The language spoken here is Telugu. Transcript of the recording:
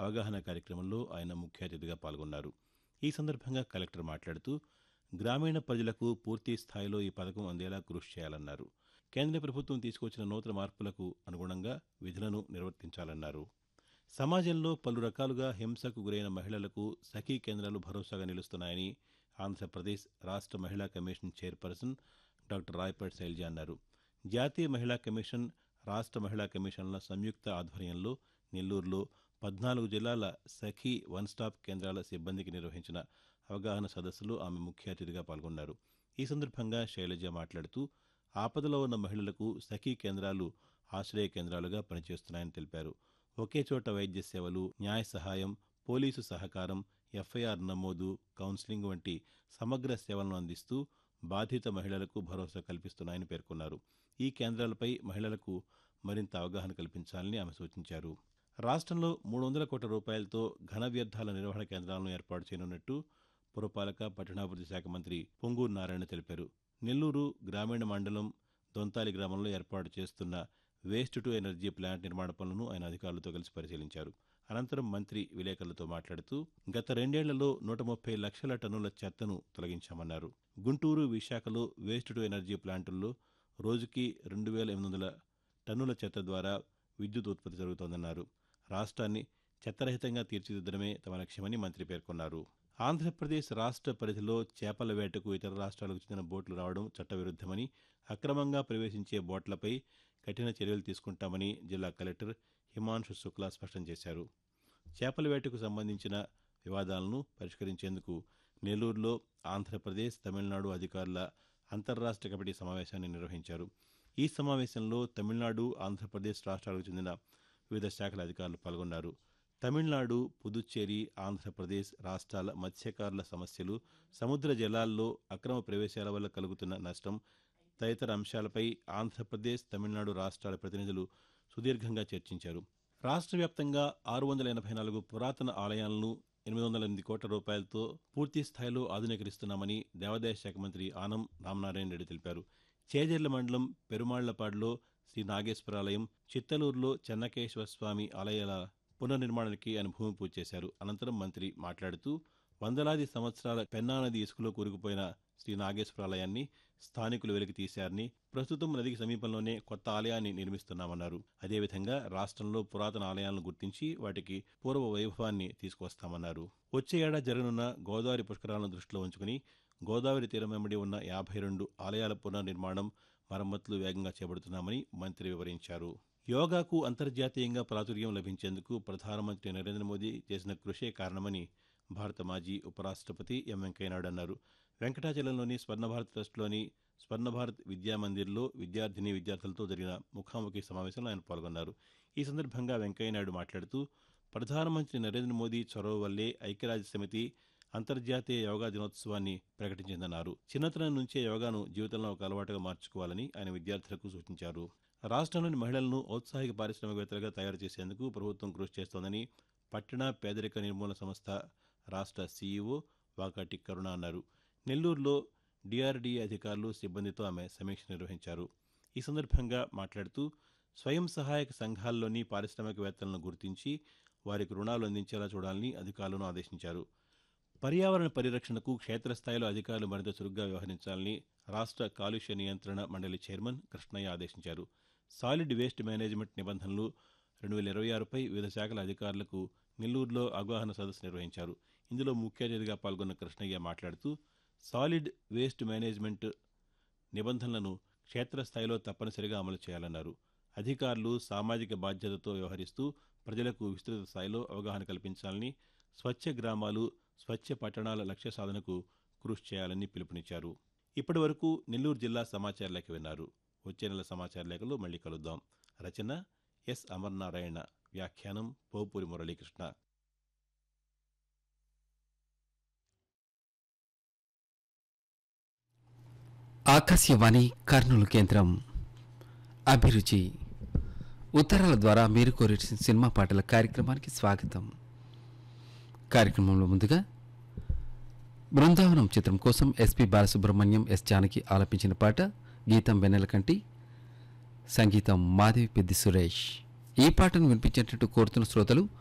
అవగాహన కార్యక్రమంలో ఆయన ముఖ్య అతిథిగా పాల్గొన్నారు ఈ సందర్భంగా కలెక్టర్ మాట్లాడుతూ గ్రామీణ ప్రజలకు పూర్తి స్థాయిలో ఈ పథకం అందేలా కృషి చేయాలన్నారు కేంద్ర ప్రభుత్వం తీసుకొచ్చిన నూతన మార్పులకు అనుగుణంగా విధులను నిర్వర్తించాలన్నారు సమాజంలో పలు రకాలుగా హింసకు గురైన మహిళలకు సఖీ కేంద్రాలు భరోసాగా నిలుస్తున్నాయని ఆంధ్రప్రదేశ్ రాష్ట్ర మహిళా commission chairperson doctor Rayapeta Sailaja అన్నారు జాతీయ మహిళా కమిషన్ రాష్ట్ర మహిళా కమిషన్ల సంయుక్త ఆధ్వర్యంలో నెల్లూరులో పద్నాలుగు జిల్లాల సఖీ వన్ స్టాప్ కేంద్రాల సిబ్బందికి నిర్వహించిన అవగాహన సదస్సులో ఆమె ముఖ్య అతిథిగా పాల్గొన్నారు ఈ సందర్భంగా శైలజ మాట్లాడుతూ ఆపదలో ఉన్న మహిళలకు సఖీ కేంద్రాలు ఆశ్రయ కేంద్రాలుగా పనిచేస్తున్నాయని తెలిపారు ఒకే చోట వైద్య సేవలు న్యాయ సహాయం పోలీసు సహకారం ఎఫ్ఐఆర్ నమోదు కౌన్సిలింగ్ వంటి సమగ్ర సేవలను అందిస్తూ బాధిత మహిళలకు భరోసా కల్పిస్తున్నాయని పేర్కొన్నారు ఈ కేంద్రాలపై మహిళలకు మరింత అవగాహన కల్పించాలని ఆమె సూచించారు రాష్ట్రంలో మూడు వందల కోట్ల రూపాయలతో ఘన వ్యర్థాల నిర్వహణ కేంద్రాలను ఏర్పాటు చేయనున్నట్టు పురపాలక పట్టణాభివృద్ధి శాఖ మంత్రి పొంగూరు నారాయణ తెలిపారు నెల్లూరు గ్రామీణ మండలం దొంతాలి గ్రామంలో ఏర్పాటు చేస్తున్న వేస్ట్ టు ఎనర్జీ ప్లాంట్ నిర్మాణ పనులను ఆయన అధికారులతో కలిసి పరిశీలించారు అనంతరం మంత్రి విలేకరులతో మాట్లాడుతూ గత రెండేళ్లలో నూట ముప్పై లక్షల టన్నుల చెత్తను తొలగించామన్నారు గుంటూరు విశాఖలో వేస్ట్ టు ఎనర్జీ ప్లాంటుల్లో రోజుకి రెండు వేల ఎనిమిది వందల టన్నుల చెత్త ద్వారా విద్యుత్ ఉత్పత్తి జరుగుతోందన్నారు రాష్ట్రాన్ని చెత్తరహితంగా తీర్చిదిద్దడమే తమ లక్ష్యమని మంత్రి పేర్కొన్నారు ఆంధ్రప్రదేశ్ రాష్ట్ర పరిధిలో చేపల వేటకు ఇతర రాష్ట్రాలకు చెందిన బోట్లు రావడం చట్టవిరుద్దమని అక్రమంగా ప్రవేశించే బోట్లపై కఠిన చర్యలు తీసుకుంటామని జిల్లా కలెక్టర్ హిమాంశు శుక్లా స్పష్టం చేశారు చేపల వేటకు సంబంధించిన వివాదాలను పరిష్కరించేందుకు నెల్లూరులో ఆంధ్రప్రదేశ్ తమిళనాడు అధికారుల అంతర్రాష్ట్ర కమిటీ సమావేశాన్ని నిర్వహించారు ఈ సమావేశంలో తమిళనాడు ఆంధ్రప్రదేశ్ రాష్ట్రాలకు చెందిన వివిధ శాఖల అధికారులు పాల్గొన్నారు తమిళనాడు పుదుచ్చేరి ఆంధ్రప్రదేశ్ రాష్ట్రాల మత్స్యకారుల సమస్యలు సముద్ర జలాల్లో అక్రమ ప్రవేశాల వల్ల కలుగుతున్న నష్టం తదితర అంశాలపై ఆంధ్రప్రదేశ్ తమిళనాడు రాష్ట్రాల ప్రతినిధులు సుదీర్ఘంగా చర్చించారు రాష్ట్ర వ్యాప్తంగా ఆరు వందల ఎనభై నాలుగు పురాతన ఆలయాలను ఎనిమిది వందల ఎనిమిది కోట్ల రూపాయలతో పూర్తి స్థాయిలో ఆధునీకరిస్తున్నామని దేవాదాయ శాఖ మంత్రి ఆనం రామనారాయణ రెడ్డి తెలిపారు చేజర్ల మండలం పెరుమాళ్లపాడులో శ్రీ నాగేశ్వరాలయం చిత్తలూరులో చెన్నకేశ్వర స్వామి ఆలయాల పునర్నిర్మాణానికి ఆయన భూమి పూజ చేశారు అనంతరం మంత్రి మాట్లాడుతూ వందలాది సంవత్సరాల పెన్నా నది ఇసుకలో కూరుకుపోయిన శ్రీ నాగేశ్వరాలయాన్ని స్థానికులు వెలికి తీశారని ప్రస్తుతం నదికి సమీపంలోనే కొత్త ఆలయాన్ని నిర్మిస్తున్నామన్నారు అదేవిధంగా రాష్ట్రంలో పురాతన ఆలయాలను గుర్తించి వాటికి పూర్వ వైభవాన్ని తీసుకువస్తామన్నారు వచ్చే ఏడాది జరగనున్న గోదావరి పుష్కరాలను దృష్టిలో ఉంచుకుని గోదావరి తీరం వెంబడి ఉన్న యాభై రెండు ఆలయాల పునర్నిర్మాణం మరమ్మతులు వేగంగా చేపడుతున్నామని మంత్రి వివరించారు యోగాకు అంతర్జాతీయంగా ప్రాచుర్యం లభించేందుకు ప్రధానమంత్రి నరేంద్ర మోదీ చేసిన కృషే కారణమని భారత మాజీ ఉపరాష్ట్రపతి ఎం వెంకయ్యనాయుడు అన్నారు వెంకటాచలంలోని స్వర్ణభారత్ ట్రస్ట్లోని స్వర్ణభారత్ విద్యామందిర్లో విద్యార్థిని విద్యార్థులతో జరిగిన ముఖాముఖి సమావేశంలో ఆయన పాల్గొన్నారు ఈ సందర్భంగా వెంకయ్యనాయుడు మాట్లాడుతూ ప్రధానమంత్రి నరేంద్ర మోదీ చొరవ వల్లే ఐక్యరాజ్య సమితి అంతర్జాతీయ యోగా దినోత్సవాన్ని ప్రకటించిందన్నారు చిన్నతనం నుంచే యోగాను జీవితంలో ఒక అలవాటుగా మార్చుకోవాలని ఆయన విద్యార్థులకు సూచించారు రాష్ట్రంలోని మహిళలను ఔత్సాహిక పారిశ్రామికవేత్తలుగా తయారు చేసేందుకు ప్రభుత్వం కృషి చేస్తోందని పట్టణ పేదరిక నిర్మూలన సంస్థ రాష్ట్ర సీఈఓ వాకాటి కరుణ అన్నారు నెల్లూరులో డిఆర్డీఏ అధికారులు సిబ్బందితో ఆమె సమీక్ష నిర్వహించారు ఈ సందర్భంగా మాట్లాడుతూ స్వయం సహాయక సంఘాల్లోని పారిశ్రామికవేత్తలను గుర్తించి వారికి రుణాలు అందించేలా చూడాలని అధికారులను ఆదేశించారు పర్యావరణ పరిరక్షణకు క్షేత్రస్థాయిలో అధికారులు మరింత చురుగ్గా వ్యవహరించాలని రాష్ట్ర కాలుష్య నియంత్రణ మండలి చైర్మన్ కృష్ణయ్య ఆదేశించారు సాలిడ్ వేస్ట్ మేనేజ్మెంట్ నిబంధనలు రెండు వేల ఇరవై ఆరుపై వివిధ శాఖల అధికారులకు నెల్లూరులో అవగాహన సదస్సు నిర్వహించారు ఇందులో ముఖ్య అతిథిగా పాల్గొన్న కృష్ణయ్య మాట్లాడుతూ సాలిడ్ వేస్ట్ మేనేజ్మెంట్ నిబంధనలను క్షేత్రస్థాయిలో తప్పనిసరిగా అమలు చేయాలన్నారు అధికారులు సామాజిక బాధ్యతతో వ్యవహరిస్తూ ప్రజలకు విస్తృత స్థాయిలో అవగాహన కల్పించాలని స్వచ్ఛ గ్రామాలు స్వచ్ఛ పట్టణాల లక్ష్య సాధనకు కృషి చేయాలని పిలుపునిచ్చారు ఇప్పటి వరకు నెల్లూరు జిల్లా సమాచార లేఖ విన్నారు వచ్చే నెల సమాచార లేఖలో మళ్ళీ కలుద్దాం రచన ఎస్ అమర్నారాయణ వ్యాఖ్యానం పోపూరి మురళీకృష్ణ ఆకాశవాణి కర్నూలు కేంద్రం అభిరుచి ఉత్తరాల ద్వారా మీరు కోరిన సినిమా పాటల కార్యక్రమానికి స్వాగతం కార్యక్రమంలో ముందుగా బృందావనం చిత్రం కోసం ఎస్పి బాలసుబ్రహ్మణ్యం ఎస్ జానకి ఆలపించిన పాట గీతం వెన్నెలకంటి సంగీతం మాధవి పెద్ది సురేష్ ఈ పాటను వినిపించేటట్టు కోరుతున్న శ్రోతలు